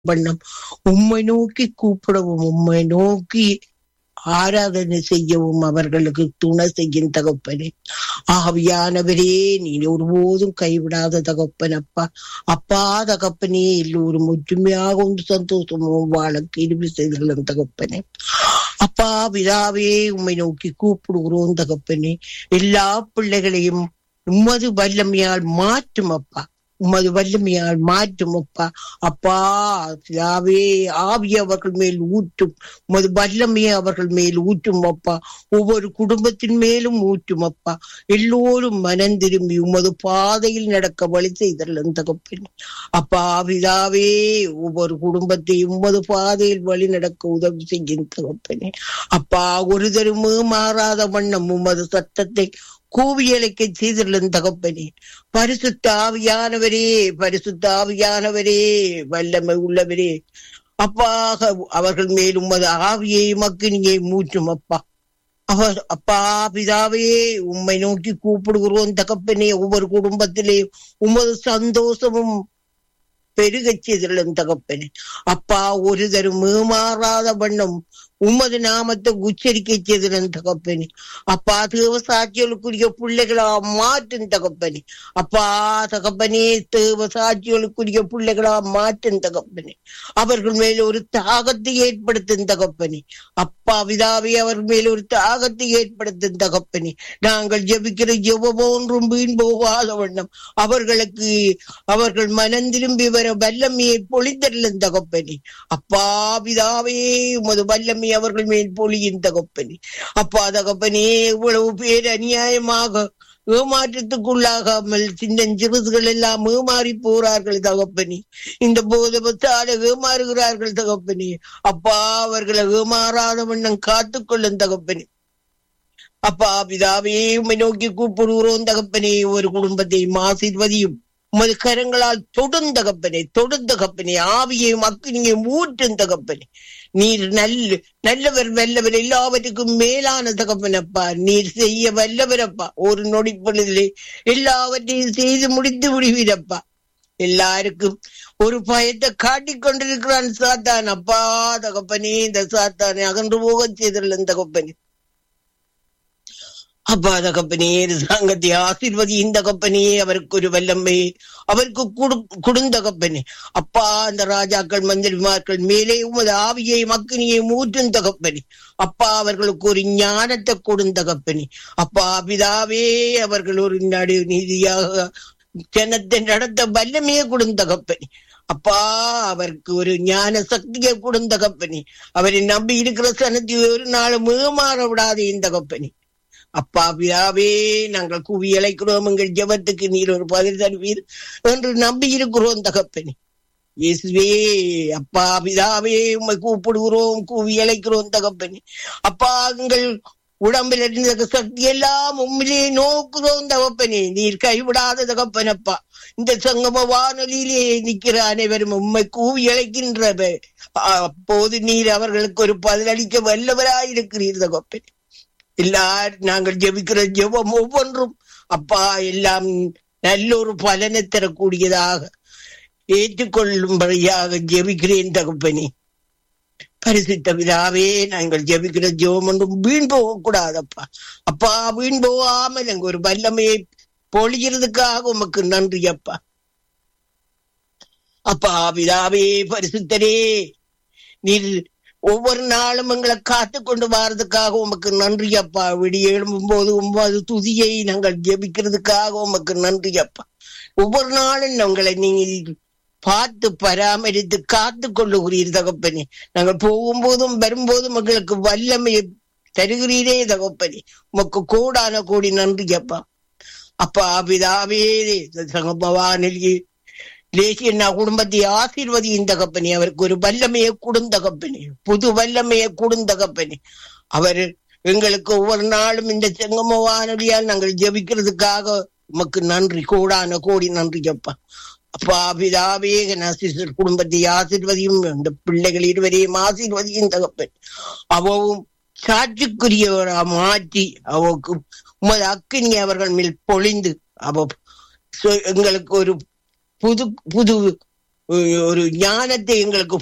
வண்ணம் உம்மை நோக்கி கூப்பிடவும் உம்மை நோக்கி ஆராதனை செய்யவும் அவர்களுக்கு துணை செய்யும் தகப்பனே ஆவியானவரே நீ ஒருபோதும் கைவிடாத தகப்பன் அப்பா அப்பா தகப்பனே எல்லோரும் ஒற்றுமையாகவும் சந்தோஷமும் வாழ கிருபி செய்துள்ள தகப்பனே அப்பா பிதாவே உம்மை நோக்கி கூப்பிடுகிறோம் தகப்பனே எல்லா பிள்ளைகளையும் உமது வல்லமையால் மாற்றும் அப்பா உமது வல்லமையால் மாற்றும் அப்பா அப்பா பிதாவே ஆவி அவர்கள் மேல் ஊற்றும் உமது வல்லமையை அவர்கள் மேல் ஊற்றும் அப்பா ஒவ்வொரு குடும்பத்தின் மேலும் ஊற்றும் அப்பா எல்லோரும் மனம் திரும்பி உமது பாதையில் நடக்க வழி செய்தல் தகப்பன் அப்பா பிதாவே ஒவ்வொரு குடும்பத்தையும் உமது பாதையில் வழி நடக்க உதவி செய்யும் தகப்பனே அப்பா ஒரு தருமே மாறாத வண்ணம் உமது சத்தத்தை கூவியலைக்க செய்துள்ள தகப்பனே பரிசுத்த ஆவியானவரே பரிசுத்த ஆவியானவரே வல்லமை உள்ளவரே அப்பாக அவர்கள் மேல் உமது ஆவியை மக்கினியை மூற்றும் அப்பா அவர் அப்பா பிதாவே உம்மை நோக்கி கூப்பிடுகிறோம் தகப்பனே ஒவ்வொரு குடும்பத்திலே உமது சந்தோஷமும் பெருகச் செய்துள்ள தகப்பனே அப்பா ஒரு தரும் மேமாறாத வண்ணம் உமது நாமத்தை உச்சரிக்கை செய்திருந்த தகப்பனே அப்பா தேவ சாட்சிகளுக்குரிய பிள்ளைகளா மாற்றும் தகப்பனே அப்பா தகப்பனே தேவ சாட்சிகளுக்குரிய பிள்ளைகளா மாற்றும் தகப்பனே அவர்கள் மேல் ஒரு தாகத்தை ஏற்படுத்தும் தகப்பனே அப்பா விதாவே அவர்கள் மேல் ஒரு தாகத்தை ஏற்படுத்தும் தகப்பனே நாங்கள் ஜெபிக்கிற ஜெபம் ஒன்றும் வீண் போகாத வண்ணம் அவர்களுக்கு அவர்கள் மனம் திரும்பி வர வல்லமையை பொழிந்தருளும் தகப்பனே அப்பா பிதாவே உமது வல்லமை அவர்கள் மேல் பொழியும் தகப்பனே அப்பா தகப்பனே இவ்வளவு பேர் அநியாயமாக ஏமாற்றத்துக்குள்ளாகாமல் சின்ன சிறுசுகள் எல்லாம் ஏமாறி போறார்கள் தகப்பனே இந்த போதபத்தால ஏமாறுகிறார்கள் தகப்பனே அப்பா அவர்களை ஏமாறாத வண்ணம் காத்துக்கொள்ளும் தகப்பனே அப்பா பிதாவே உண்மை நோக்கி கூப்பிடுகிறோம் தகப்பனே ஒரு குடும்பத்தையும் ஆசீர்வதியும் உமது கரங்களால் தொடும் தகப்பனே தொடும் தகப்பனே ஆவியையும் அக்கினியையும் ஊற்றும் தகப்பனே நீர் நல்ல நல்லவர் வல்லவர் எல்லாவற்றுக்கும் மேலான தகப்பனப்பா நீர் செய்ய வல்லவரப்பா ஒரு நொடி பொழுதிலே எல்லாவற்றையும் செய்து முடித்து விடுவீரப்பா எல்லாருக்கும் ஒரு பயத்தை காட்டிக் கொண்டிருக்கிறான் சாத்தான் அப்பா தகப்பனே இந்த சாத்தானை அகன்று போக செய்துள்ள தகப்பனே அப்பா தகப்பனே சங்கத்தை ஆசிர்வதி இந்த கப்பனே அவருக்கு ஒரு வல்லமை அவருக்கு குடுந்தகப்பனே அப்பா அந்த ராஜாக்கள் மந்திரிமார்கள் மேலே உமது ஆவியை மக்கனியை மூற்றும் தகப்பனே அப்பா அவர்களுக்கு ஒரு ஞானத்தை கொடுந்தகப்பனே அப்பா பிதாவே அவர்கள் ஒரு நடு நீதியாக ஜனத்தை நடத்த வல்லமையை கொடுந்தகப்பனே அப்பா அவருக்கு ஒரு ஞான சக்தியை கொடுந்தகப்பனே அவரை நம்பி இருக்கிற சனத்தை ஒரு நாள் மேமாற விடாதே இந்த கப்பனே அப்பா பிதாவே நாங்கள் கூவி அழைக்கிறோம் எங்கள் ஜபத்துக்கு நீர் ஒரு பதில் தருவீர் என்று நம்பி இருக்கிறோம் தகப்பனே இயேசுவே அப்பா பிதாவே உண்மை கூப்பிடுகிறோம் கூவி அழைக்கிறோம் தகப்பனே அப்பா எங்கள் உடம்பில் இருந்த சக்தி எல்லாம் உண்மையிலே நோக்குறோம் தகப்பனே நீர் கைவிடாத தகப்பனப்பா இந்த சங்கம வானொலியிலே நிற்கிற அனைவரும் உண்மை கூவி அழைக்கின்ற அப்போது நீர் அவர்களுக்கு ஒரு பதிலளிக்க வல்லவராயிருக்கிறீர் தகப்பனே எல்லாரும் நாங்கள் ஜெபிக்கிற ஜெபம் ஒவ்வொன்றும் அப்பா எல்லாம் நல்ல ஒரு பலனை தரக்கூடியதாக ஏற்றுக்கொள்ளும்படியாக ஜெபிக்கிறேன் தகப்பனே பரிசுத்த விழாவே நாங்கள் ஜெபிக்கிற ஜெபம் ஒன்றும் வீண் போகக்கூடாதப்பா அப்பா வீண் போகாமல் எங்க ஒரு வல்லமையை பொழிகிறதுக்காக உமக்கு நன்றி அப்பா அப்பா விழாவே பரிசுத்தரே நீர் ஒவ்வொரு நாளும் எங்களை காத்து கொண்டு வர்றதுக்காக உமக்கு நன்றி அப்பா விடிய எழும்பும் போது ஒன்பது துதியை நாங்கள் ஜெபிக்கிறதுக்காக உமக்கு நன்றி அப்பா ஒவ்வொரு நாளும் உங்களை நீங்க பார்த்து பராமரித்து காத்து கொள்ளுகிறீர் தகப்பனே நாங்கள் போகும்போதும் வரும்போதும் எங்களுக்கு வல்லமையை தருகிறீரே தகப்பனே உமக்கு கூடான கூடி நன்றி அப்பா அப்பா பிதாவே சங்கபவானில் லேசியண்ணா குடும்பத்தை ஆசீர்வதியின் தகப்பனே அவருக்கு ஒரு வல்லமையை கொடுந்தகப்பனே புது வல்லமையை கொடுந்தகப்பனே அவர் எங்களுக்கு ஒவ்வொரு நாளும் இந்த செங்கம வானொலியால் நாங்கள் ஜெபிக்கிறதுக்காக உமக்கு நன்றி கூடான கோடி நன்றி அப்பா அப்பா பிதாவே நசிசர் குடும்பத்தை ஆசீர்வதியும் அந்த பிள்ளைகள் இருவரையும் ஆசீர்வதியும் தகப்பன் அவவும் சாட்சிக்குரியவரா மாற்றி அவக்கு உமது அக்கினி அவர்கள் மேல் பொழிந்து அவ எங்களுக்கு ஒரு புது புது ஒரு ஞானத்தை எங்களுக்கு